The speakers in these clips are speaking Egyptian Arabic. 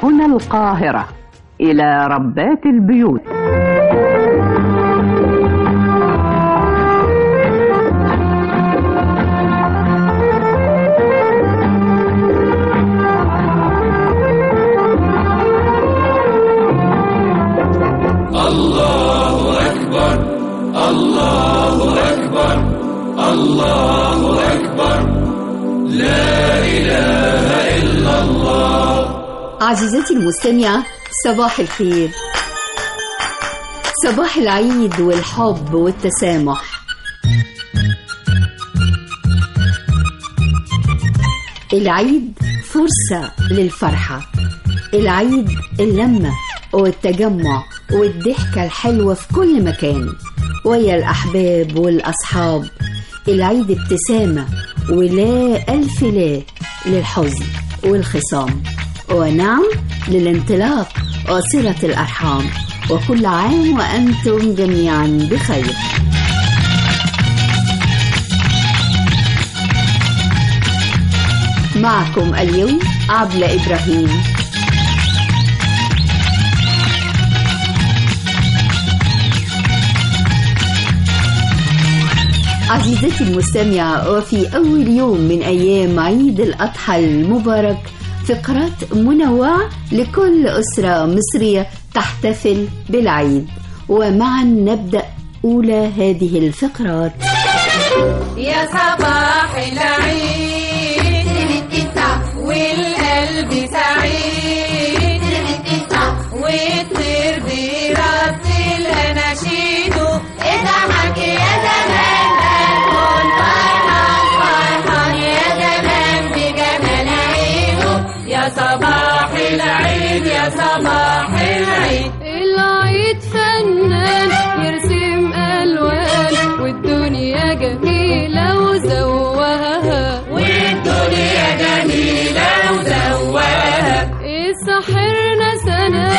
هنا القاهرة إلى ربات البيوت الله أكبر الله أكبر الله أكبر لا إله إلا الله عزيزتي المستمعة صباح الخير صباح العيد والحب والتسامح العيد فرصة للفرحة العيد اللمة والتجمع والضحكة الحلوة في كل مكان ويا الأحباب والأصحاب العيد ابتسامة ولا ألف لا للحزن والخصام ونعم للانطلاق وصلة الأرحام وكل عام وأنتم جميعا بخير معكم اليوم عبلة إبراهيم عزيزتي المستمعة وفي أول يوم من أيام عيد الأضحى المبارك فقرات منوعة لكل أسرة مصرية تحتفل بالعيد ومعا نبدأ أولى هذه الفقرات يا صباح العيد والقلب سعيد والطير بيرد الاناشيد اضحك يا زمان بنكون فرحان فرحان يا زمان بجمال عيده يا صباح العيد يا صباح العيد العيد فنان يرسم ألوان والدنيا جميلة وزوها والدنيا جميلة وزواها سحرنا سنة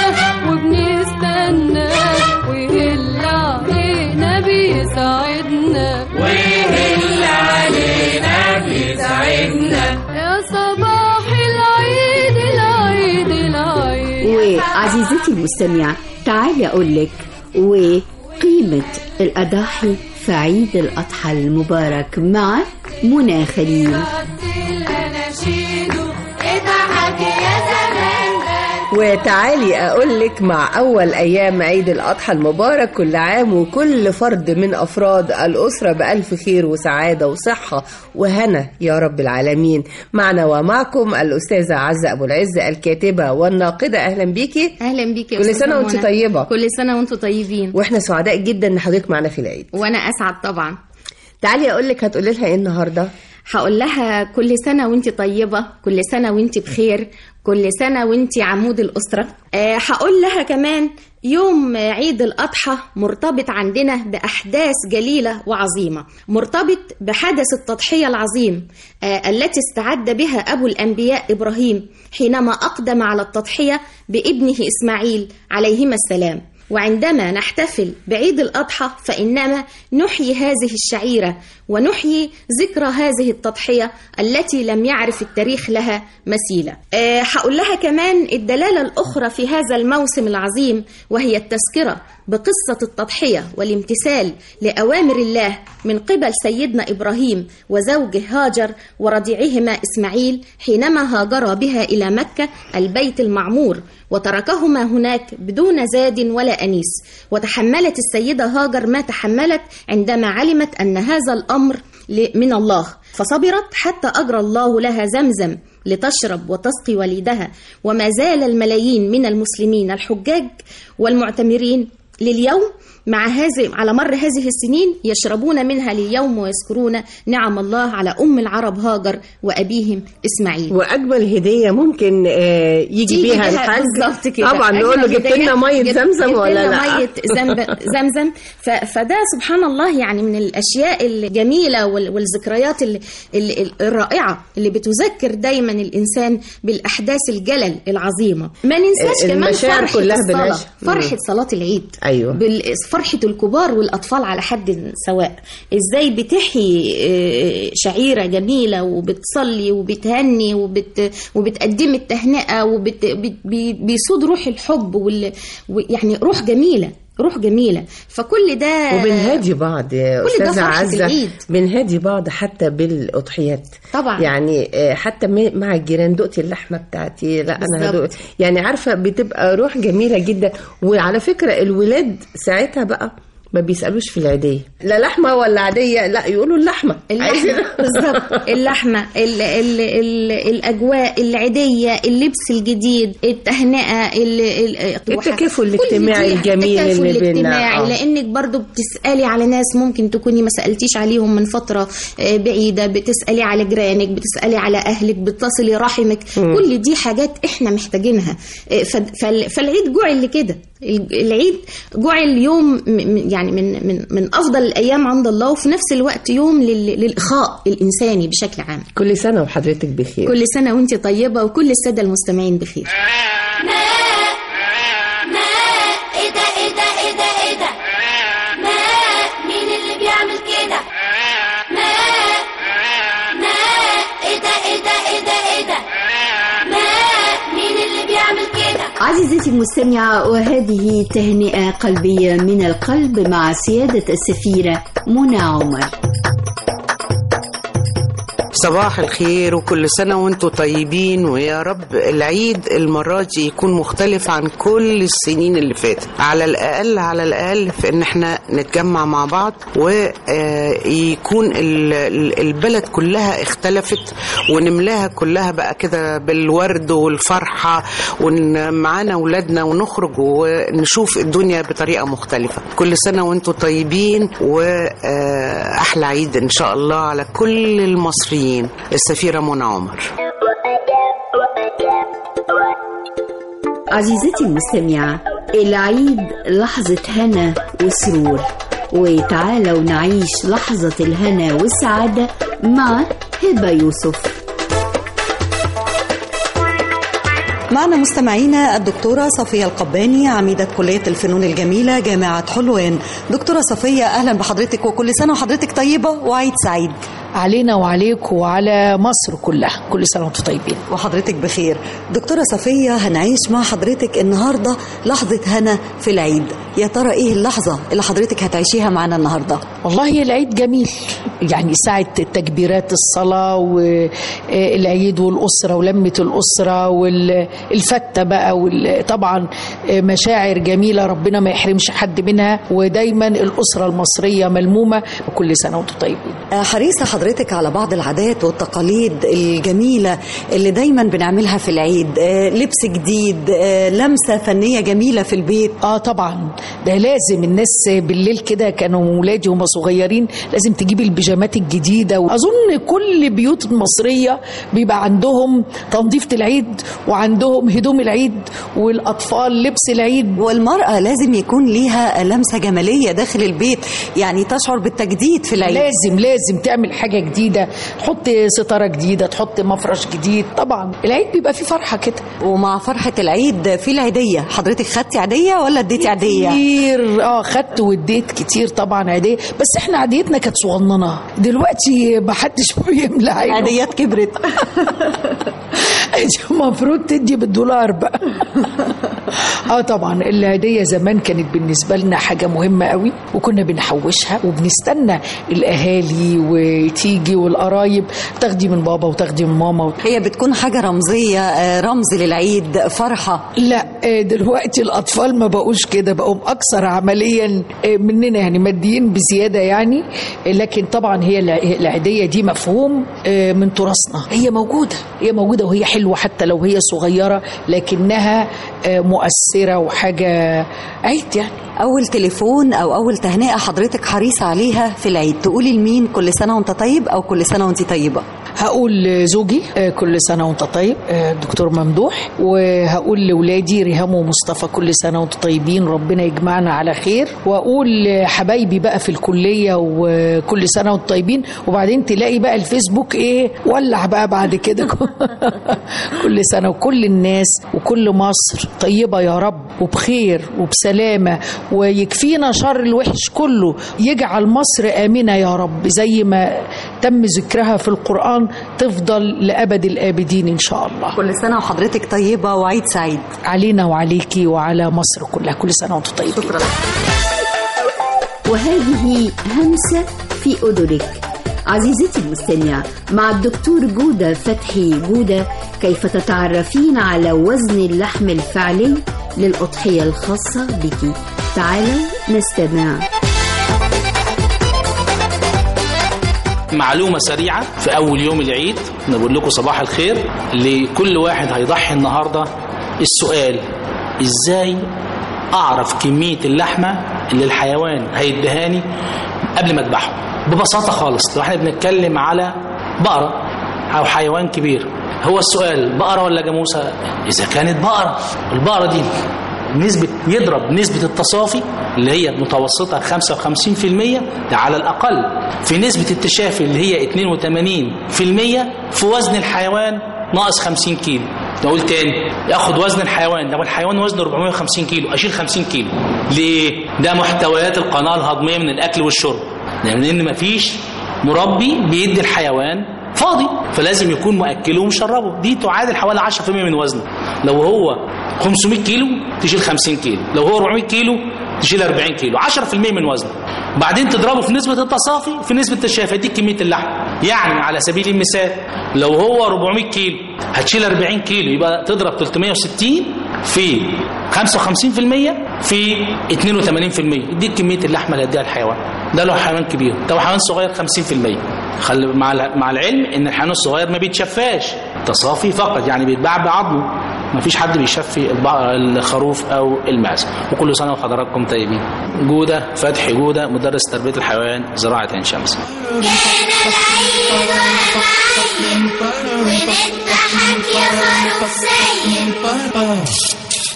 وبنستنى ويهل علينا بيسعدنا ويهل علينا بيسعدنا يا صباح العيد العيد العيد وعزيزتي المستمعة تعالي أقول لك وقيمة الأضاحي في عيد الأضحى المبارك مع منى خليل الاناشيد اضحك يا زمان وتعالي أقول لك مع أول أيام عيد الأضحى المبارك كل عام وكل فرد من أفراد الأسرة بألف خير وسعادة وصحة وهنا يا رب العالمين معنا ومعكم الأستاذة عزة أبو العز الكاتبة والناقدة أهلا بيكي اهلا بيك يا كل أستاذة سنة وانت منى. طيبة. كل سنه وانتم طيبين وإحنا سعداء جدا إن حضرتك معنا في العيد وانا اسعد طبعا تعالي أقول لك هتقولي لها إيه النهاردة هقول لها كل سنه وانت طيبه كل سنه وانت بخير كل سنه وانت عمود الاسره أه هقول لها كمان يوم عيد الاضحى مرتبط عندنا باحداث جليله وعظيمه مرتبط بحدث التضحيه العظيم آه التي استعد بها ابو الانبياء ابراهيم حينما اقدم على التضحيه بابنه اسماعيل عليهما السلام وعندما نحتفل بعيد الأضحى فإنما نحيي هذه الشعيرة ونحيي ذكرى هذه التضحية التي لم يعرف التاريخ لها مثيلة أه هقول لها كمان الدلالة الأخرى في هذا الموسم العظيم وهي التذكرة بقصة التضحية والامتثال لأوامر الله من قبل سيدنا إبراهيم وزوجه هاجر ورضيعهما إسماعيل حينما هاجرا بها إلى مكة البيت المعمور وتركهما هناك بدون زاد ولا أنيس وتحملت السيدة هاجر ما تحملت عندما علمت أن هذا الأمر ل- من الله فصبرت حتى أجرى الله لها زمزم لتشرب وتسقي وليدها وما زال الملايين من المسلمين الحجاج والمعتمرين لليوم مع هذه على مر هذه السنين يشربون منها لليوم ويذكرون نعم الله على أم العرب هاجر وأبيهم إسماعيل وأجمل هدية ممكن آه، يجي تيجي بيها الحاج بالظبط كده طبعا نقول له أجمل جبت هدية. لنا مية جبت- زمزم جبت ولا لنا لا مية زمب- زمزم ف- فده سبحان الله يعني من الأشياء الجميلة وال- والذكريات ال- ال- ال- الرائعة اللي بتذكر دايما الإنسان بالأحداث الجلل العظيمة ما ننساش آه، كمان المشاعر فرحة كلها الصلاة بنعيشها. فرحة صلاة العيد أيوة. فرحة الكبار والأطفال على حد سواء إزاي بتحيي آه، شعيرة جميلة وبتصلي وبتهني وبت وبتقدم التهنئة وبيصود روح الحب وال يعني روح جميلة روح جميلة فكل ده وبنهادي بعض يا كل ده استاذه فرحة عزه العيد. بنهادي بعض حتى بالاضحيات طبعا. يعني آه، حتى م- مع الجيران دقتي اللحمه بتاعتي لا انا بالظبط. هدوق يعني عارفه بتبقى روح جميله جدا وعلى فكره الولاد ساعتها بقى ما بيسالوش في العيديه لا لحمه ولا عاديه لا يقولوا اللحمه عايزين- اللحمة بالظبط اللحمة ال ال ال الأجواء العيدية اللبس الجديد التهنئة ال ال التكافل كل الاجتماعي دي الجميل التكافل اللي بينا، الاجتماعي آه. لأنك برضو بتسألي على ناس ممكن تكوني ما سألتيش عليهم من فترة آه، بعيدة بتسألي على جيرانك بتسألي على أهلك بتصلي رحمك كل دي حاجات إحنا محتاجينها آه، ف- فال- فالعيد جعل لكده ال- العيد جعل يوم م- م- يعني من من من افضل الايام عند الله وفي نفس الوقت يوم لل- للاخاء الانساني بشكل عام كل سنه وحضرتك بخير كل سنه وانت طيبه وكل الساده المستمعين بخير ماء ماء ايه ده ايه ده ايه ده ايه ده ماء مين اللي بيعمل كده ماء ماء ايه ده ايه ده ايه ده ايه ده ماء مين اللي بيعمل كده عزيزتي المستمعة وهذه تهنئة قلبية من القلب مع سيادة السفيرة منى عمر صباح الخير وكل سنة وانتم طيبين ويا رب العيد المرة دي يكون مختلف عن كل السنين اللي فاتت على الأقل على الأقل في إن احنا نتجمع مع بعض ويكون البلد كلها اختلفت ونملاها كلها بقى كده بالورد والفرحة ومعانا أولادنا ونخرج ونشوف الدنيا بطريقة مختلفة كل سنة وانتم طيبين وأحلى عيد إن شاء الله على كل المصريين السفيرة منى عمر عزيزتي المستمعة العيد لحظة هنا وسرور وتعالوا نعيش لحظة الهنا والسعادة مع هبة يوسف معنا مستمعينا الدكتورة صفية القباني عميدة كلية الفنون الجميلة جامعة حلوان دكتورة صفية أهلا بحضرتك وكل سنة وحضرتك طيبة وعيد سعيد علينا وعليك وعلى مصر كلها كل سنة وانتم طيبين وحضرتك بخير دكتورة صفية هنعيش مع حضرتك النهاردة لحظة هنا في العيد يا ترى ايه اللحظة اللي حضرتك هتعيشيها معنا النهاردة والله العيد جميل يعني ساعة تكبيرات الصلاة والعيد والأسرة ولمة الأسرة والفتة بقى وطبعا مشاعر جميلة ربنا ما يحرمش حد منها ودايما الأسرة المصرية ملمومة وكل سنة وانتم طيبين حريصة حضرتك على بعض العادات والتقاليد الجميلة اللي دايما بنعملها في العيد آه، لبس جديد آه، لمسة فنية جميلة في البيت اه طبعا ده لازم الناس بالليل كده كانوا ولادي وهم صغيرين لازم تجيب البيجامات الجديده واظن كل بيوت المصريه بيبقى عندهم تنظيفه العيد وعندهم هدوم العيد والاطفال لبس العيد والمرأة لازم يكون ليها لمسة جمالية داخل البيت يعني تشعر بالتجديد في العيد لازم لازم تعمل حاجه جديده تحط ستاره جديده تحط مفرش جديد طبعا العيد بيبقى فيه فرحه كده ومع فرحة العيد في العيدية حضرتك خدتي عيدية ولا اديتي عيدية؟ كتير اه خدت واديت كتير طبعا عيدية بس احنا عيديتنا كانت صغننه دلوقتي ما حدش بيملى عينه عيديات كبرت المفروض تدي بالدولار بقى اه طبعا العيدية زمان كانت بالنسبة لنا حاجة مهمة قوي وكنا بنحوشها وبنستنى الأهالي وتيجي والقرايب تاخدي من بابا وتاخدي من ماما هي بتكون حاجة رمزية آه، رمز للعيد فرحة لا آه، دلوقتي الأطفال ما بقوش كده بقوا أكثر عمليا آه، مننا يعني ماديين بزيادة يعني آه، لكن طبعا هي الع- العيدية دي مفهوم آه، من تراثنا هي موجودة هي موجودة وهي حلوة حتى لو هي صغيرة لكنها آه، مؤثرة وحاجة عيد يعني أول تليفون أو أول تهنئة حضرتك حريصة عليها في العيد تقولي لمين كل سنة وأنت طيب أو كل سنة وأنت طيبة هقول لزوجي آه، كل سنة وانت طيب آه، دكتور ممدوح وهقول لولادي ريهام ومصطفى كل سنة وانتم طيبين ربنا يجمعنا على خير واقول لحبايبي بقى في الكلية وكل سنة وانتم طيبين وبعدين تلاقي بقى الفيسبوك ايه ولع بقى بعد كده كل سنة وكل الناس وكل مصر طيبة يا رب وبخير وبسلامة ويكفينا شر الوحش كله يجعل مصر آمنة يا رب زي ما تم ذكرها في القرآن تفضل لأبد الآبدين إن شاء الله كل سنة وحضرتك طيبة وعيد سعيد علينا وعليكي وعلى مصر كلها كل سنة وانتم طيبين شكرا وهذه همسة في أذنك عزيزتي المستمع مع الدكتور جودة فتحي جودة كيف تتعرفين على وزن اللحم الفعلي للأضحية الخاصة بك تعالوا نستمع معلومة سريعة في أول يوم العيد نقول لكم صباح الخير لكل واحد هيضحي النهاردة السؤال إزاي أعرف كمية اللحمة اللي الحيوان هيدهاني قبل ما أذبحه ببساطة خالص لو احنا بنتكلم على بقرة أو حيوان كبير هو السؤال بقرة ولا جاموسة إذا كانت بقرة البقرة دي نسبة يضرب نسبة التصافي اللي هي متوسطة 55% ده على الأقل في نسبة التشافي اللي هي 82% في وزن الحيوان ناقص 50 كيلو نقول تاني ياخد وزن الحيوان لو الحيوان وزنه 450 كيلو اشيل 50 كيلو ليه ده محتويات القناه الهضميه من الاكل والشرب لان مفيش مربي بيدي الحيوان فاضي فلازم يكون مأكله ومشربه دي تعادل حوالي 10% من وزنه لو هو 500 كيلو تشيل 50 كيلو لو هو 400 كيلو تشيل 40 كيلو 10% من وزنه بعدين تضربه في نسبة التصافي في نسبة التشافي دي كمية اللحم يعني على سبيل المثال لو هو 400 كيلو هتشيل 40 كيلو يبقى تضرب 360 في 55% في 82% دي كمية اللحمة اللي هيديها الحيوان ده لو حيوان كبير لو حيوان صغير 50% خلي مع الع- مع العلم ان الحيوان الصغير ما بيتشفاش تصافي فقط يعني بيتباع بعظمه ما فيش حد بيشفي البع- الخروف او المعز وكل سنه وحضراتكم طيبين جوده فتحي جوده مدرس تربيه الحيوان زراعه عين شمس ونضحك يا خروف سيد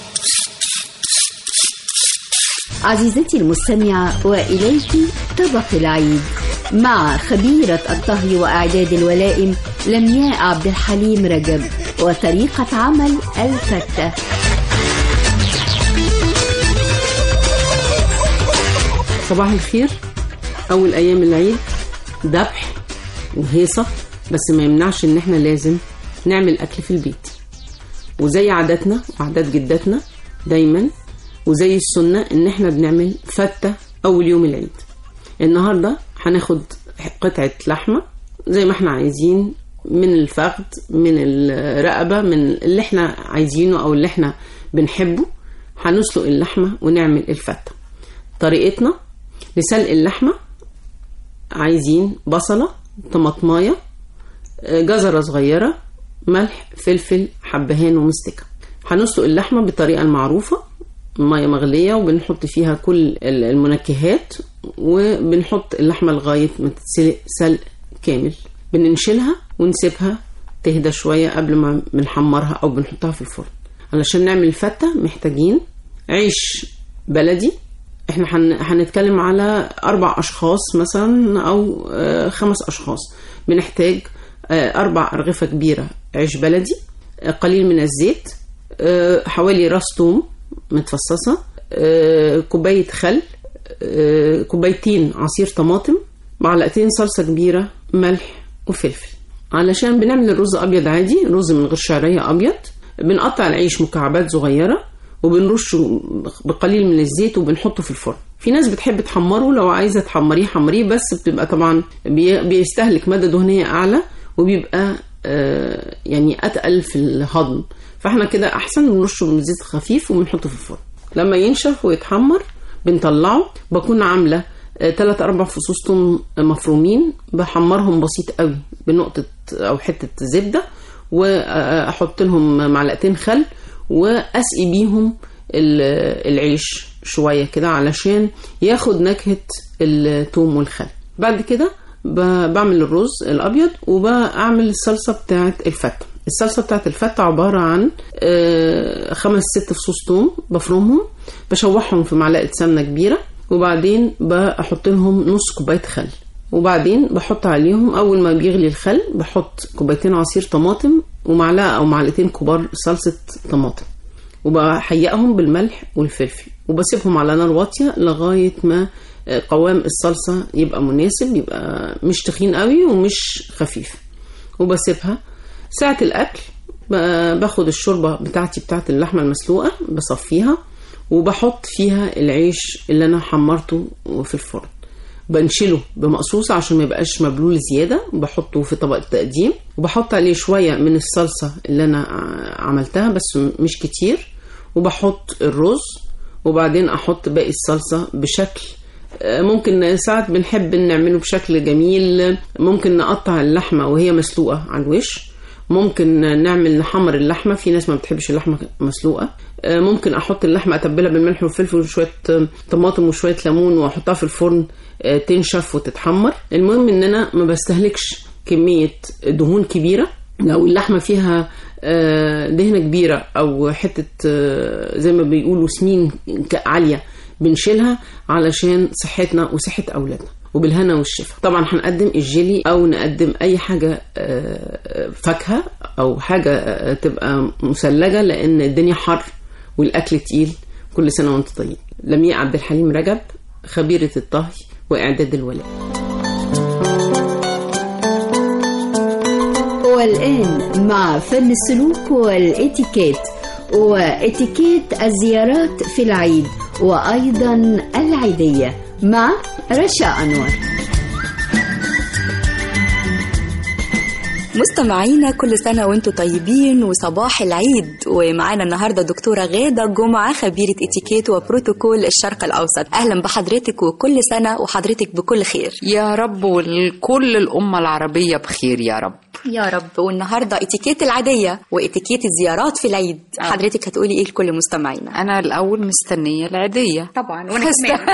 عزيزتي المستمعة وإليك طبق العيد مع خبيرة الطهي وإعداد الولائم لمياء عبد الحليم رجب وطريقة عمل الفتة صباح الخير أول أيام العيد ذبح وهيصة بس ما يمنعش إن إحنا لازم نعمل أكل في البيت وزي عاداتنا وعادات جداتنا دايما وزي السنة إن إحنا بنعمل فتة أول يوم العيد النهاردة هناخد قطعة لحمة زي ما إحنا عايزين من الفخذ من الرقبة من اللي إحنا عايزينه أو اللي إحنا بنحبه هنسلق اللحمة ونعمل الفتة طريقتنا لسلق اللحمة عايزين بصلة طماطماية آه، جزرة صغيرة ملح فلفل حبهان ومستكة هنسلق اللحمة بالطريقة المعروفة مية مغلية وبنحط فيها كل ال- المنكهات وبنحط اللحمة لغاية ما تتسلق سلق كامل بننشلها ونسيبها تهدى شوية قبل ما بنحمرها أو بنحطها في الفرن علشان نعمل الفتة محتاجين عيش بلدي احنا هن- هنتكلم على اربع اشخاص مثلا او آه، خمس اشخاص بنحتاج آه، اربع ارغفه كبيره عيش بلدي آه، قليل من الزيت آه، حوالي راس توم متفصصه آه، كوبايه خل آه، كوبايتين عصير طماطم معلقتين صلصه كبيره ملح وفلفل علشان بنعمل الرز ابيض عادي رز من غير شعريه ابيض بنقطع العيش مكعبات صغيره وبنرشه بقليل من الزيت وبنحطه في الفرن في ناس بتحب تحمره لو عايزه تحمريه حمريه بس بتبقى طبعا بي- بيستهلك ماده دهنيه اعلى وبيبقى آه، يعني اتقل في الهضم فاحنا كده احسن بنرشه بزيت خفيف وبنحطه في الفرن لما ينشف ويتحمر بنطلعه بكون عامله ثلاث اربع فصوص توم مفرومين بحمرهم بسيط قوي بنقطه او حته زبده واحط لهم معلقتين خل واسقي بيهم ال- العيش شويه كده علشان ياخد نكهه الثوم والخل بعد كده ب- بعمل الرز الابيض وبعمل الصلصه بتاعه الفته الصلصه بتاعه الفته عباره عن آه، خمس ست فصوص توم بفرمهم بشوحهم في معلقه سمنه كبيره وبعدين بحط لهم نص كوبايه خل وبعدين بحط عليهم اول ما بيغلي الخل بحط كوبايتين عصير طماطم ومعلقه او معلقتين كبار صلصه طماطم وبحيقهم بالملح والفلفل وبسيبهم على نار واطيه لغايه ما آه، قوام الصلصه يبقى مناسب يبقى مش تخين قوي ومش خفيف وبسيبها ساعه الاكل ب- باخد الشوربه بتاعتي بتاعت اللحمه المسلوقه بصفيها وبحط فيها العيش اللي انا حمرته في الفرن بنشله بمقصوصة عشان ما يبقاش مبلول زيادة بحطه في طبق التقديم وبحط عليه شوية من الصلصة اللي أنا ع- عملتها بس مش كتير وبحط الرز وبعدين أحط باقي الصلصة بشكل آه، ممكن ساعات بنحب نعمله بشكل جميل ممكن نقطع اللحمة وهي مسلوقة على الوش ممكن نعمل نحمر اللحمه في ناس ما بتحبش اللحمه مسلوقه آه، ممكن احط اللحمه اتبلها بالملح والفلفل وشويه آه، طماطم وشويه ليمون واحطها في الفرن آه، تنشف وتتحمر المهم ان انا ما بستهلكش كميه دهون كبيره لو اللحمه فيها آه، دهنه كبيره او حته آه، زي ما بيقولوا سمين ك- عاليه بنشيلها علشان صحتنا وصحه اولادنا وبالهنا والشفا طبعا هنقدم الجيلي او نقدم اي حاجه آه، فاكهه او حاجه آه، تبقى مثلجه لان الدنيا حر والاكل تقيل كل سنه وانت طيب لمياء عبد الحليم رجب خبيره الطهي واعداد الولاء والآن مع فن السلوك والإتيكيت وإتيكيت الزيارات في العيد وأيضا العيدية مع رشا أنور مستمعينا كل سنة وانتم طيبين وصباح العيد ومعانا النهاردة دكتورة غادة جمعة خبيرة اتيكيت وبروتوكول الشرق الأوسط أهلا بحضرتك وكل سنة وحضرتك بكل خير يا رب وكل الأمة العربية بخير يا رب يا رب والنهاردة اتيكيت العادية واتيكيت الزيارات في العيد حضرتك هتقولي ايه لكل مستمعينا أنا الأول مستنية العيدية طبعا وانا كمان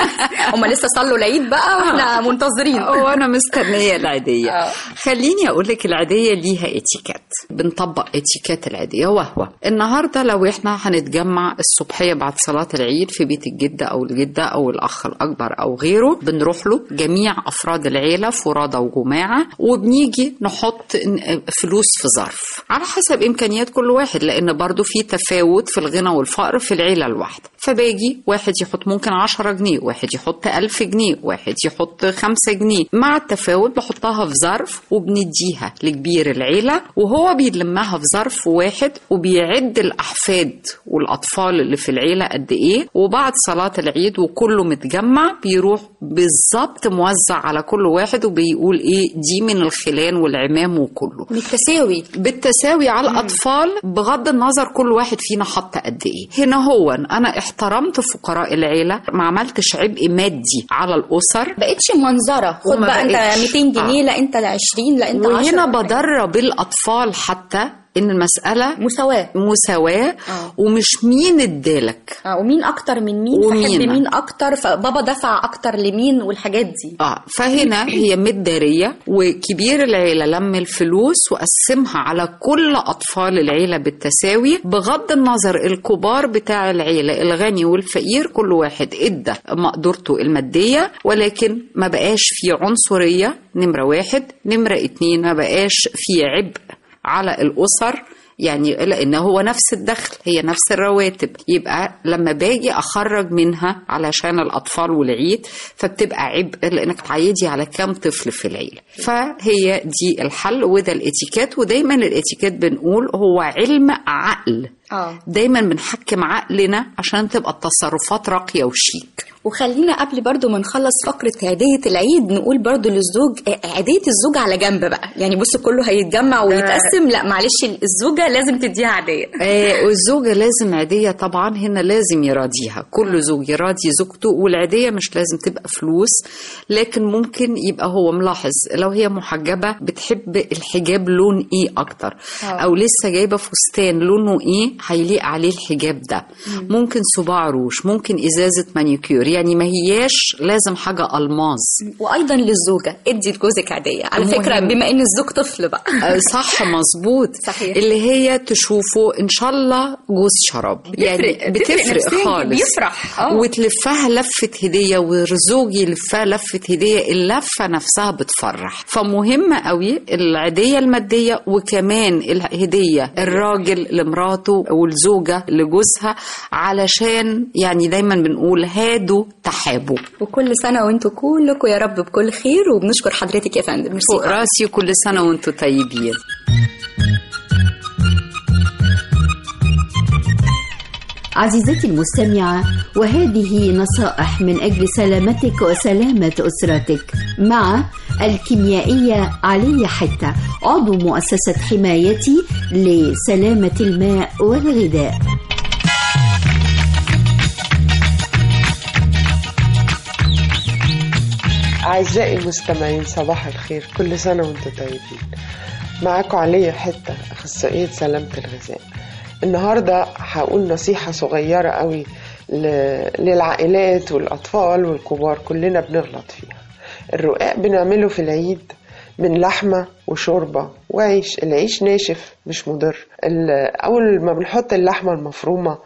هما لسه صلوا العيد بقى واحنا منتظرين وأنا مستنية العيدية خليني أقول لك العيدية ليها اتيكيت بنطبق اتيكيت العيدية وهو النهاردة لو احنا هنتجمع الصبحية بعد صلاة العيد في بيت الجدة أو الجدة أو الأخ الأكبر أو غيره بنروح له جميع أفراد العيلة فرادى وجماعة وبنيجي نحط فلوس في ظرف على حسب إمكانيات كل واحد لأن برضو في تفاوت في الغنى والفقر في العيلة الواحدة فباجي واحد يحط ممكن 10 جنيه واحد يحط 1000 جنيه واحد يحط 5 جنيه مع التفاوت بحطها في ظرف وبنديها لكبير العيلة وهو بيلمها في ظرف واحد وبيعد الأحفاد والأطفال اللي في العيلة قد إيه وبعد صلاة العيد وكله متجمع بيروح بالظبط موزع على كل واحد وبيقول إيه دي من الخلان والعمام وكله بالتساوي بالتساوي على الأطفال بغض النظر كل واحد فينا حط قد إيه هنا هو أنا احترمت فقراء العيلة ما عملتش عبء مادي على الأسر بقتش منظرة خد وما بقى انت بقتش. 200 جنيه آه. لا انت 20 لا انت 10 وهنا بدرب الأطفال حتى إن المسألة مساواة مساواة آه. ومش مين ادالك آه، ومين اكتر من مين ومين. فحب مين اكتر فبابا دفع اكتر لمين والحاجات دي اه فهنا هي متدارية وكبير العيلة لم الفلوس وقسمها على كل أطفال العيلة بالتساوي بغض النظر الكبار بتاع العيلة الغني والفقير كل واحد ادى مقدرته المادية ولكن ما بقاش في عنصرية نمرة واحد نمرة اتنين ما بقاش في عبء على الأسر يعني لان هو نفس الدخل هي نفس الرواتب يبقى لما باجي اخرج منها علشان الاطفال والعيد فبتبقى عبء لانك تعيدي على كام طفل في العيله فهي دي الحل وده الاتيكيت ودايما الاتيكيت بنقول هو علم عقل اه دايما بنحكم عقلنا عشان تبقى التصرفات راقيه وشيك وخلينا قبل برضو ما نخلص فقرة عيدية العيد نقول برضو للزوج آه، عيدية الزوج على جنب بقى يعني بص كله هيتجمع ويتقسم لا معلش الزوجة لازم تديها عادية آه والزوجة لازم عيدية طبعا هنا لازم يراضيها كل زوج يراضي زوجته والعيدية مش لازم تبقى فلوس لكن ممكن يبقى هو ملاحظ لو هي محجبة بتحب الحجاب لون ايه اكتر آه. او لسه جايبة فستان لونه ايه هيليق عليه الحجاب ده ممكن صباع روش ممكن ازازه مانيكير يعني ما هياش لازم حاجه الماظ وايضا للزوجه ادي لجوزك عاديه على مهم. فكره بما ان الزوج طفل بقى آه، صح مظبوط صحيح. اللي هي تشوفه ان شاء الله جوز شراب بتفرق- بتفرق نفسياً، خالص بيفرح، آه. وتلفها لفه هديه والزوج يلفها لفه هديه اللفه نفسها بتفرح فمهم قوي العيديه الماديه وكمان الهديه الراجل لمراته والزوجه لجوزها علشان يعني دايما بنقول هادوا تحابوا وكل سنه وانتم كلكم يا رب بكل خير وبنشكر حضرتك يا فندم ميرسي فوق راسي كل سنه وانتم طيبين عزيزتي المستمعة وهذه نصائح من أجل سلامتك وسلامة أسرتك مع الكيميائية علي حتة عضو مؤسسة حمايتي لسلامة الماء والغذاء أعزائي المستمعين صباح الخير كل سنة وانتم طيبين معاكم عليا حتة أخصائية سلامة الغذاء النهاردة هقول نصيحة صغيرة قوي ل- للعائلات والأطفال والكبار كلنا بنغلط فيها الرقاق بنعمله في العيد من لحمة وشوربة وعيش العيش ناشف مش مضر ال- أول ما بنحط اللحمة المفرومة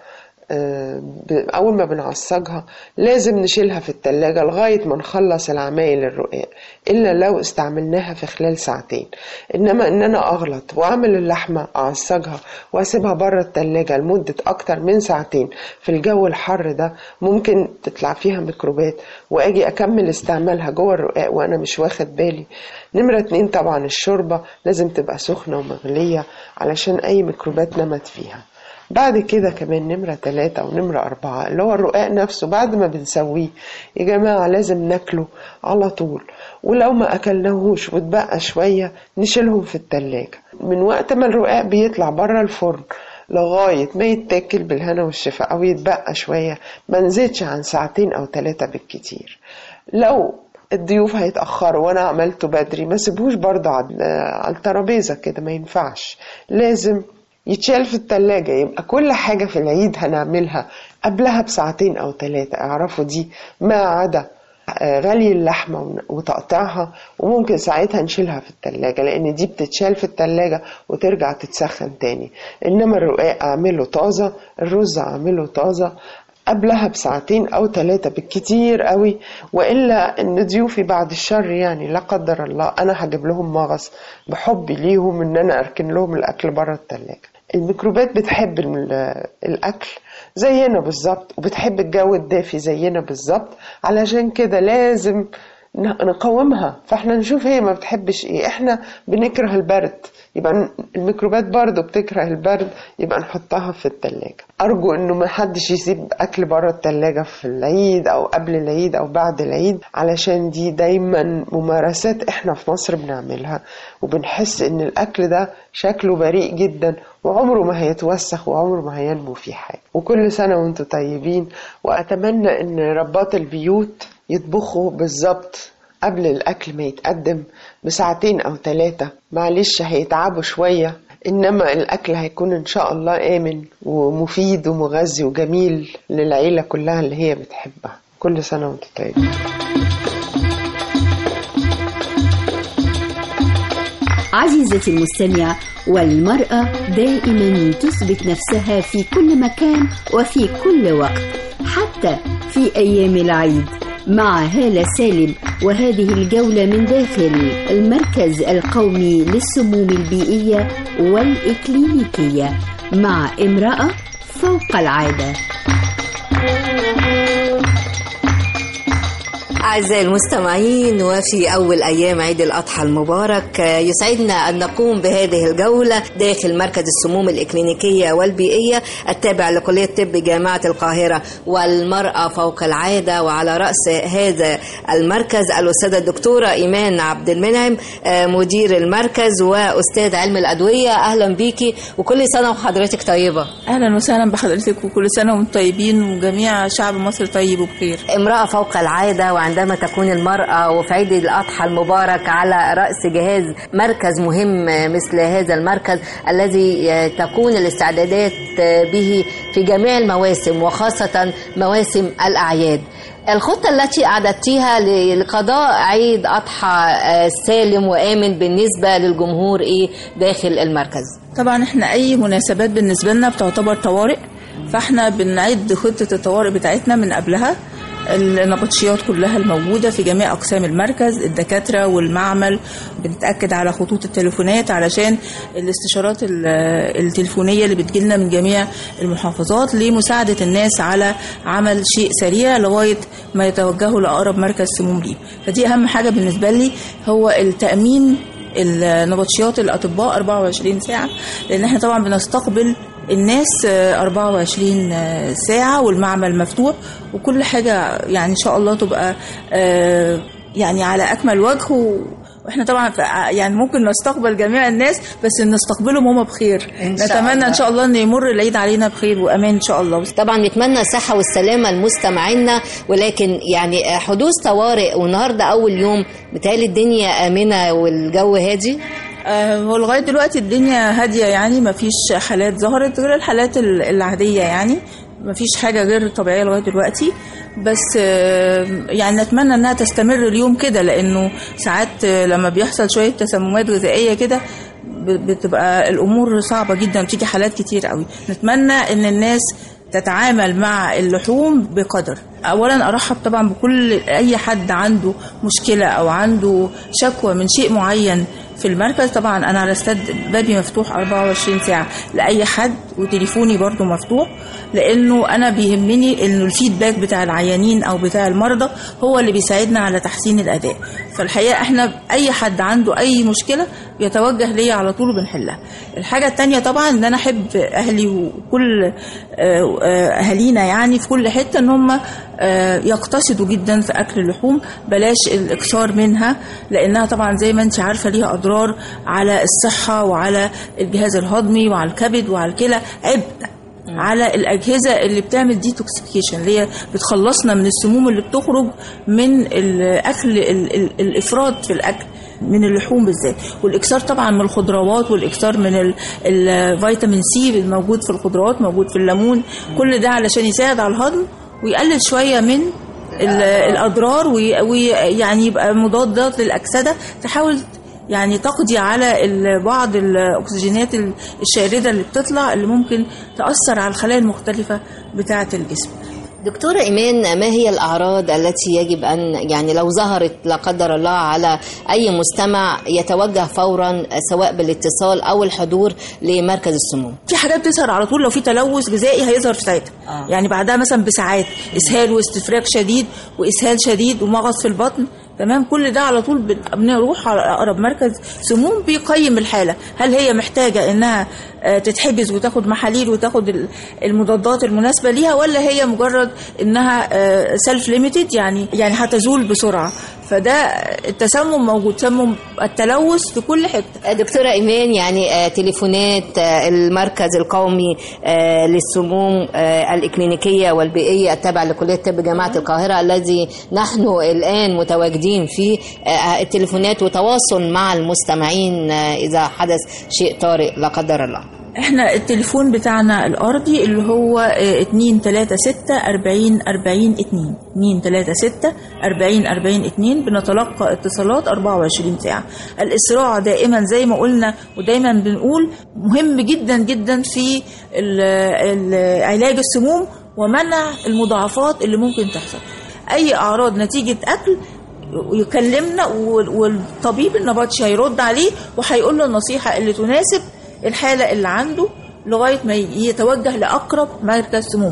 آه، ب- أول ما بنعصجها لازم نشيلها في التلاجة لغاية ما نخلص العمايل الرقاق إلا لو استعملناها في خلال ساعتين إنما إن أنا أغلط وأعمل اللحمة أعصجها وأسيبها بره التلاجة لمدة أكتر من ساعتين في الجو الحر ده ممكن تطلع فيها ميكروبات وأجي أكمل استعمالها جوه الرقاق وأنا مش واخد بالي نمرة اتنين طبعا الشوربة لازم تبقى سخنة ومغلية علشان أي ميكروبات نمت فيها بعد كده كمان نمرة تلاتة ونمرة أربعة اللي هو الرقاق نفسه بعد ما بنسويه يا جماعة لازم ناكله على طول ولو ما أكلناهوش واتبقى شوية نشيلهم في التلاجة من وقت ما الرقاق بيطلع بره الفرن لغاية ما يتاكل بالهنا والشفاء أو يتبقى شوية ما نزيدش عن ساعتين أو ثلاثة بالكتير لو الضيوف هيتأخروا وأنا عملته بدري ما سيبوش برضه على على الترابيزة كده ما ينفعش لازم يتشال في التلاجة يبقى كل حاجة في العيد هنعملها قبلها بساعتين أو ثلاثة اعرفوا دي ما عدا آه، غلي اللحمة ون- وتقطيعها وممكن ساعتها نشيلها في التلاجة لأن دي بتتشال في التلاجة وترجع تتسخن تاني إنما الرقاق أعمله طازة الرز أعمله طازة قبلها بساعتين أو ثلاثة بالكتير قوي وإلا إن ضيوفي بعد الشر يعني لا قدر الله أنا هجيب لهم مغص بحبي ليهم إن أنا أركن لهم الأكل بره التلاجة الميكروبات بتحب ال- الأكل زينا بالظبط وبتحب الجو الدافي زينا بالظبط علشان كده لازم ن- نقاومها فاحنا نشوف هي ما بتحبش ايه احنا بنكره البرد يبقى ن- الميكروبات برضو بتكره البرد يبقى نحطها في التلاجة ارجو انه ما حدش يسيب اكل بره التلاجة في العيد او قبل العيد او بعد العيد علشان دي دايما ممارسات احنا في مصر بنعملها وبنحس ان الاكل ده شكله بريء جدا وعمره ما هيتوسخ وعمره ما هينمو فيه حاجة وكل سنة وانتم طيبين واتمنى ان ربات البيوت يطبخوا بالظبط قبل الأكل ما يتقدم بساعتين أو ثلاثة معلش هيتعبوا شوية إنما الأكل هيكون إن شاء الله آمن ومفيد ومغذي وجميل للعيلة كلها اللي هي بتحبها كل سنة وانتم طيبين عزيزتي المستمع والمرأة دائما تثبت نفسها في كل مكان وفي كل وقت حتى في أيام العيد مع هالة سالم وهذه الجولة من داخل المركز القومي للسموم البيئية والإكلينيكية مع امرأة فوق العادة أعزائي المستمعين وفي أول أيام عيد الأضحى المبارك آه، يسعدنا أن نقوم بهذه الجولة داخل مركز السموم الإكلينيكية والبيئية التابع لكلية طب جامعة القاهرة والمرأة فوق العادة وعلى رأس هذا المركز الأستاذة الدكتورة إيمان عبد المنعم آه، مدير المركز وأستاذ علم الأدوية أهلا بيكي وكل سنة وحضرتك طيبة اهلا وسهلا بحضرتك وكل سنه وانتم طيبين وجميع شعب مصر طيب وبخير امرأة فوق العادة وعندها عندما تكون المرأة وفي عيد الأضحى المبارك على رأس جهاز مركز مهم مثل هذا المركز الذي تكون الاستعدادات به في جميع المواسم وخاصة مواسم الأعياد الخطة التي أعددتيها لقضاء عيد أضحى سالم وآمن بالنسبة للجمهور إيه داخل المركز طبعا احنا اي مناسبات بالنسبه لنا بتعتبر طوارئ فاحنا بنعد خطه الطوارئ بتاعتنا من قبلها النبطشيات كلها الموجودة في جميع أقسام المركز الدكاترة والمعمل بنتأكد على خطوط التليفونات علشان الاستشارات ال- التليفونية اللي بتجيلنا من جميع المحافظات لمساعدة الناس على عمل شيء سريع لغاية ما يتوجهوا لأقرب مركز سموم ليه فدي أهم حاجة بالنسبة لي هو التأمين النبطشيات الأطباء 24 ساعة لأن احنا طبعا بنستقبل الناس آه، 24 آه، ساعة والمعمل مفتوح وكل حاجة يعني إن شاء الله تبقى آه، يعني على أكمل وجه و- واحنا طبعا ف- يعني ممكن نستقبل جميع الناس بس نستقبلهم هم بخير إن شاء نتمنى الله. ان شاء الله ان يمر العيد علينا بخير وامان ان شاء الله طبعا نتمنى الصحة والسلامة لمستمعينا ولكن يعني حدوث طوارئ والنهاردة أول يوم بتهيألي الدنيا آمنة والجو هادي آه، ولغايه دلوقتي الدنيا هاديه يعني ما فيش حالات ظهرت غير الحالات ال- العاديه يعني ما فيش حاجه غير طبيعيه لغايه دلوقتي بس آه، يعني نتمنى انها تستمر اليوم كده لانه ساعات آه، لما بيحصل شويه تسممات غذائيه كده ب- بتبقى الامور صعبه جدا بتيجي حالات كتير قوي نتمنى ان الناس تتعامل مع اللحوم بقدر اولا ارحب طبعا بكل اي حد عنده مشكله او عنده شكوى من شيء معين في المركز طبعا انا على استاد بابي مفتوح 24 ساعه لاي حد وتليفوني برضو مفتوح لانه انا بيهمني انه الفيدباك بتاع العيانين او بتاع المرضى هو اللي بيساعدنا على تحسين الاداء فالحقيقه احنا اي حد عنده اي مشكله بيتوجه ليا على طول وبنحلها الحاجه التانية طبعا ان انا احب اهلي وكل آه، آه، اهالينا يعني في كل حته ان هم آه، يقتصدوا جدا في اكل اللحوم بلاش الاكثار منها لانها طبعا زي ما انت عارفه ليها اضرار على الصحه وعلى الجهاز الهضمي وعلى الكبد وعلى الكلى عبء على الاجهزه اللي بتعمل ديتوكسيكيشن اللي هي بتخلصنا من السموم اللي بتخرج من الاكل ال- ال- الافراط في الاكل من اللحوم بالذات والاكثار طبعا من الخضروات والاكثار من ال- الفيتامين سي الموجود في الخضروات موجود في الليمون كل ده علشان يساعد على الهضم ويقلل شويه من ال- الاضرار وي- ويعني يبقى مضادات للاكسده تحاول يعني تقضي على ال- بعض الاكسجينات ال- الشارده اللي بتطلع اللي ممكن تاثر على الخلايا المختلفه بتاعه الجسم دكتورة إيمان ما هي الأعراض التي يجب أن يعني لو ظهرت لا قدر الله على أي مستمع يتوجه فورا سواء بالاتصال أو الحضور لمركز السموم في حاجات بتظهر على طول لو في تلوث غذائي هيظهر في ساعتها آه. يعني بعدها مثلا بساعات اسهال واستفراغ شديد واسهال شديد ومغص في البطن تمام كل ده على طول بن- بنروح على اقرب مركز سموم بيقيم الحاله هل هي محتاجه انها آه، تتحبس وتاخد محاليل وتاخد ال- المضادات المناسبه ليها ولا هي مجرد انها سيلف ليميتد يعني يعني هتزول بسرعه فده التسمم موجود تسمم التلوث في كل حته دكتورة إيمان يعني آه، تليفونات آه، المركز القومي آه، للسموم آه، الإكلينيكية والبيئية التابع لكلية طب جامعة القاهرة الذي نحن الآن متواجدين فيه آه، التليفونات وتواصل مع المستمعين آه، إذا حدث شيء طارئ لا قدر الله احنا التليفون بتاعنا الارضي اللي هو اه، اتنين تلاتة ستة اربعين اربعين اتنين اتنين تلاتة ستة اربعين اربعين اتنين بنتلقى اتصالات اربعة وعشرين ساعة الاسراع دائما زي ما قلنا ودايما بنقول مهم جدا جدا في ال- ال- علاج السموم ومنع المضاعفات اللي ممكن تحصل اي اعراض نتيجة اكل يكلمنا وال- والطبيب النبطشي هيرد عليه وهيقول له النصيحة اللي تناسب الحالة اللي عنده لغاية ما يتوجه لأقرب مركز سموم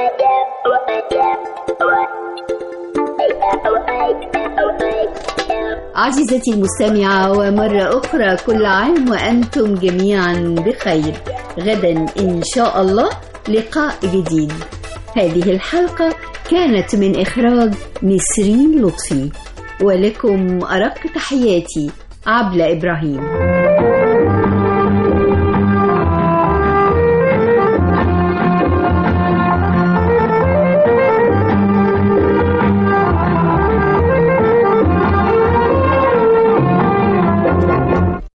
عزيزتي المستمعة ومرة أخرى كل عام وأنتم جميعا بخير غدا إن شاء الله لقاء جديد هذه الحلقة كانت من إخراج نسرين لطفي ولكم أرق تحياتي عبلة إبراهيم